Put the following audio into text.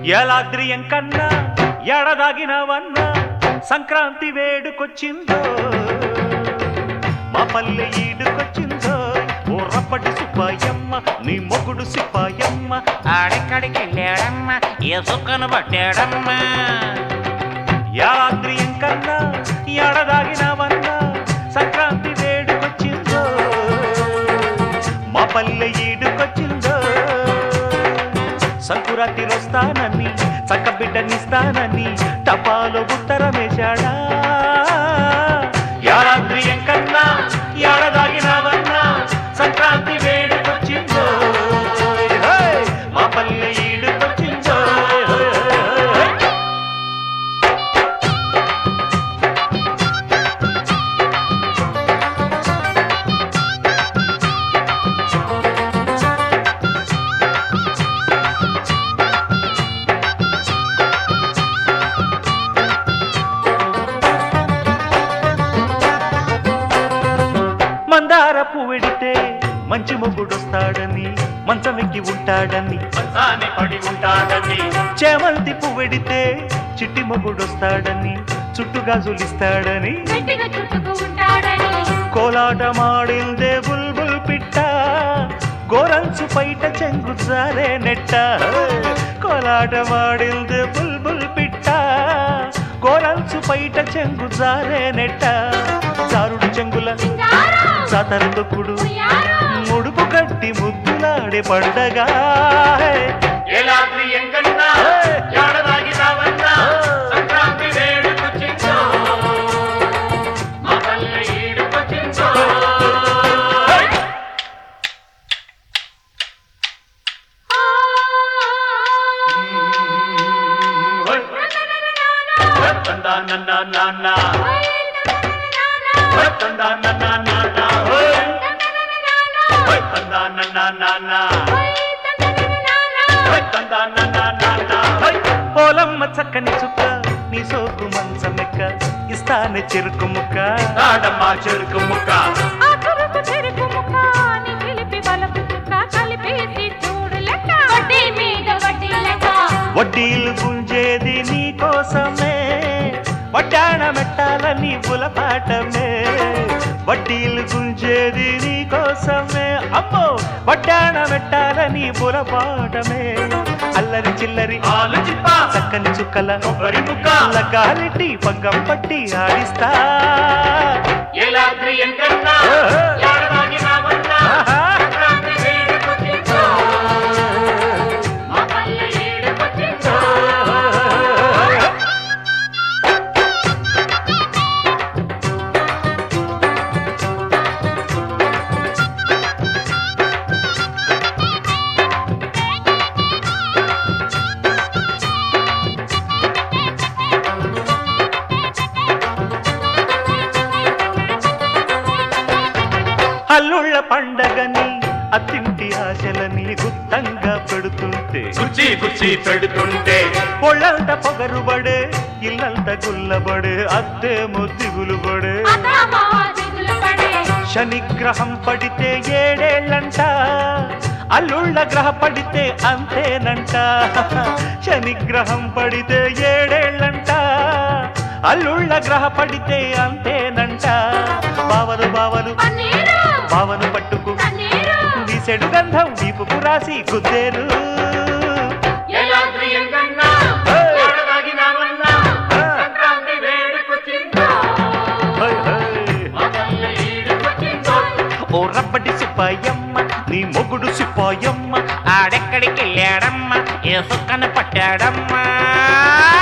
ఎలాద్రియం కన్నా ఎడదాగినవన్నా సంక్రాంతి వేడుకొచ్చిందో మా పల్లె ఈడుకొచ్చిందో ఓ రప్పటి సిప్పాయమ్మ నీ మొగుడు సిప్పాయమ్మ ఆడెక్కడికి వెళ్ళాడమ్మా ఏ సుక్కను పట్టాడమ్మా యాద్రియం కన్నా ఎడదాగినవన్నా సంక్రాంతి వేడుకొచ్చిందో మా పల్లె ఈడుకొచ్చిందో సంకురాతి వస్తానని చక్క బిడ్డనిస్తానని టపాలో ఉత్తరమేశాడా యాద్రియం కన్నా ఎడదాగినవన్నా సంక్రాంతి వేడుకొచ్చిందో హే! మా పల్లె ఈడుకొచ్చిందో హే! హే! హే! మందార పువ్వెడితే మంచి మొగుడొస్తాడని మంచమెక్కి ఉంటాడని మంచాన్ని పడి ఉంటాడని చేమంతి పువ్వెడితే చిట్టి మొగుడొస్తాడని చుట్టుగా జులిస్తాడని గట్టిగా చుట్టుకు ఉంటాడని కోలాటమాడిందే బుల్బుల్ పిట్ట గోరంచు పైట చెంగు జారే నెట్ట కోలాటమాడిందే బుల్బుల్ పిట్ట గోరంచు పైట చెంగు జారే నెట్ట జారుడు చెంగుల సింగారం జాతర తొక్కుడు ఉయ్యారం ముడుపు కట్టి ముద్దులాడే పండగా ఏలాద్రి ఎంకన్నా ఏడదాగినావన్నా సంక్రాంతి వేడుకొచ్చిందో మా పల్లె ఈడుకొచ్చిందో తందా నన్న నాన్న తందా నన్న నాన్న తందా నన్న నాన్న తందా నన్న నాన్న పోలమ్మ చక్కని చుక్క నీ సోకు మంచమెక్క ఇస్తానే చెరుకు ముక్క తాడమ్మా చెరుకు ముక్క ఆ చురుకు చెరుకు ముక్క నీ పిలిపి బలపు చుక్క కలిపేసి చూడు లెక్క వడ్డీ మీద వడ్డీ లెక్క వడ్డీలు గుంజేది నీ కోసమే వడ్డాణ మెట్టాలని బులపాటమే వడ్డీలు గుంజేది నీ కోసమే అమ్మో వడ్డాణ మెట్టాలని బులపాటమే అల్లరి చిల్లరి ఆలు చిప్ప చక్కని చుక్కల కొబ్బరి ముక్క లగాలిటి పగ్గం పట్టి ఆడిస్తా ఏలాద్రి ఎంకన్నా ఏడదాగినావన్నా సంక్రాంతి వేడుకొచ్చిందో మా పల్లె ఈడుకొచ్చిందో అల్లుళ్ళ పండగని అత్తింటి ఆశలని గుత్తంగా పెడుతుంటే కుర్చీ కుర్చీ పెడుతుంటే ఒళ్ళంత పొగరుబడే ఇల్లంత గుల్లబడే అత్తేమో దిగులుబడే అతమా దిగులు పడే శనిగ్రహం పడితే ఏడేళ్ళంట అల్లుళ్ళ గ్రహ పడితే అంతేనంట శనిగ్రహం పడితే ఏడేళ్ళంట అల్లుళ్ళ గ్రహ పడితే అంతేనంట బావలు బావలు పన్నీరు బావను పట్టుకు పన్నీరు వీసెడు గంధం వీపుకు రాసి గుద్దేరు ఏలాద్రి ఎంకన్నా ఏడదాగినావన్నా సంక్రాంతి వేడుకొచ్చిందో హై, హై. మా పల్లె ఈడుకొచ్చిందో ఓ రబ్బడి సిప్పాయమ్మ నీ మొగుడు సిప్పాయమ్మ ఆడెక్కడికి వెళ్ళాడమ్మా ఏ సుక్కను పట్టాడమ్మా